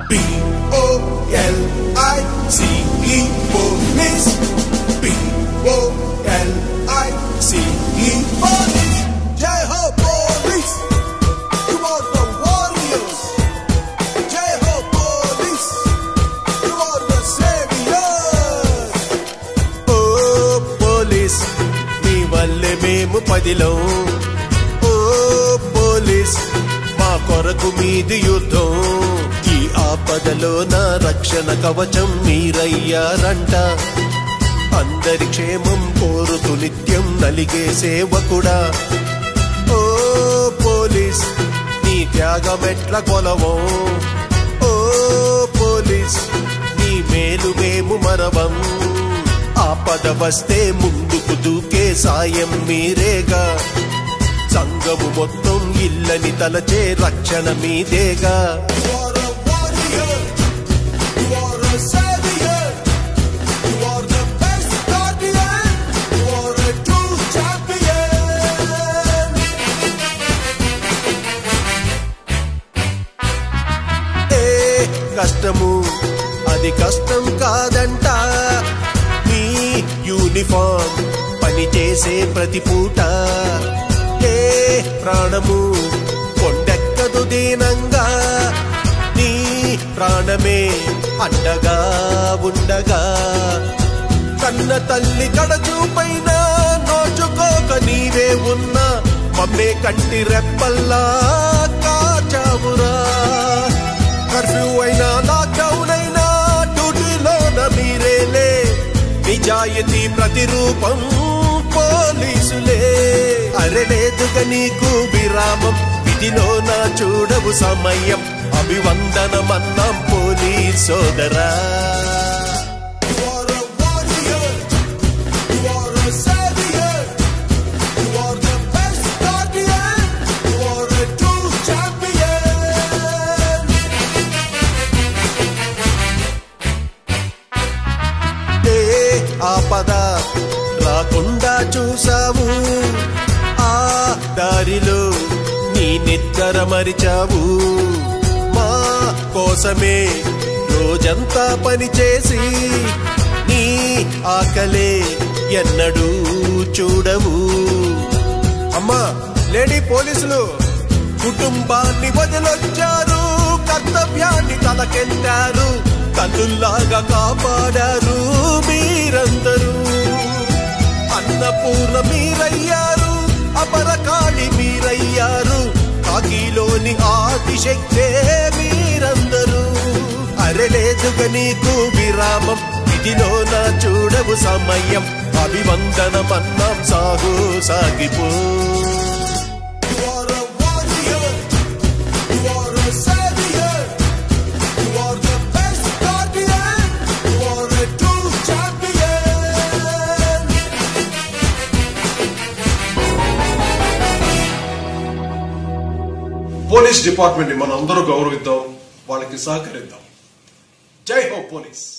B O L I C E police. B O L I C E police. Jai Ho police. You are the warriors. Jai Ho police. You are the saviors. ఓ police మీ వల్లే మేము పదిలో ఓ police మా కొరకు మీది యుద్ధం ఈ ఆపదలో నా రక్షణ కవచం మీరయ్యారంట అందరి క్షేమం కోరుతూ నిత్యం నలిగే సేవకుడా ఓ పోలీస్ నీ త్యాగమెట్ల కొలవం ఓ పోలీస్ నీ మేలు మేము మరవం ఆపద వస్తే ముందుకు దూకే సాయం మీరేగా సంఘము మొత్తం ఇల్లని తలచే రక్షణ మీదేగా You are a warrior. You are a savior. You are the best guardian. You are a true champion. ఏ కష్టము అది కష్టం కాదంట మీ యూనిఫామ్ పని చేసే ప్రతి పూట ఏ ప్రాణము కొండెక్కదు దీనంగా నీ ప్రాణమే అండగా ఉండగా కన్న తల్లి కడచూపైన నోచుకోక నీవే ఉన్నా మమ్మే కంటి రెప్పల్లా కాచావురా కర్ఫ్యూ అయినా లాక్డౌన్ అయినా డ్యూటీలోన మీరేలే నిజాయితీ ప్రతిరూపం పోలీసులే అరలేదుగా నీకు విరామం విధిలో నా చూడవు సమయం అభివందనమన్నాం పోలీస్ సోదరా You are a warrior. You are a savior. You are the best guardian. You are a true champion. ఏ ఆపద రాకుండా చూసావు ఆ దారిలో నీ నిద్ర మరిచావు మా కోసమే రోజంతా పనిచేసి నీ ఆకలే ఎన్నడూ చూడవు అమ్మా లేడీ పోలీసులు కుటుంబాన్ని వదిలొచ్చారు కర్తవ్యాన్ని తలకెత్తారు తల్లుల్లాగా కాపాడారు మీరందరూ అన్నపూర్ణ మీరయ్యారు అపరకాళి మీరయ్యారు కాకిలోని ఆదిశక్తే మీరందరూ అరలేదుగా నీకు విరామం ఇదిలో నా చూడవు సమయం అభివందనమన్నాం సాగు సాగిపో You are a warrior. You are a savior. You are the best guardian. You are a true champion. Police department ని మనందరూ గౌరవిద్దాం వాళ్ళకి సహకరిద్దాం జై హో పోలీస్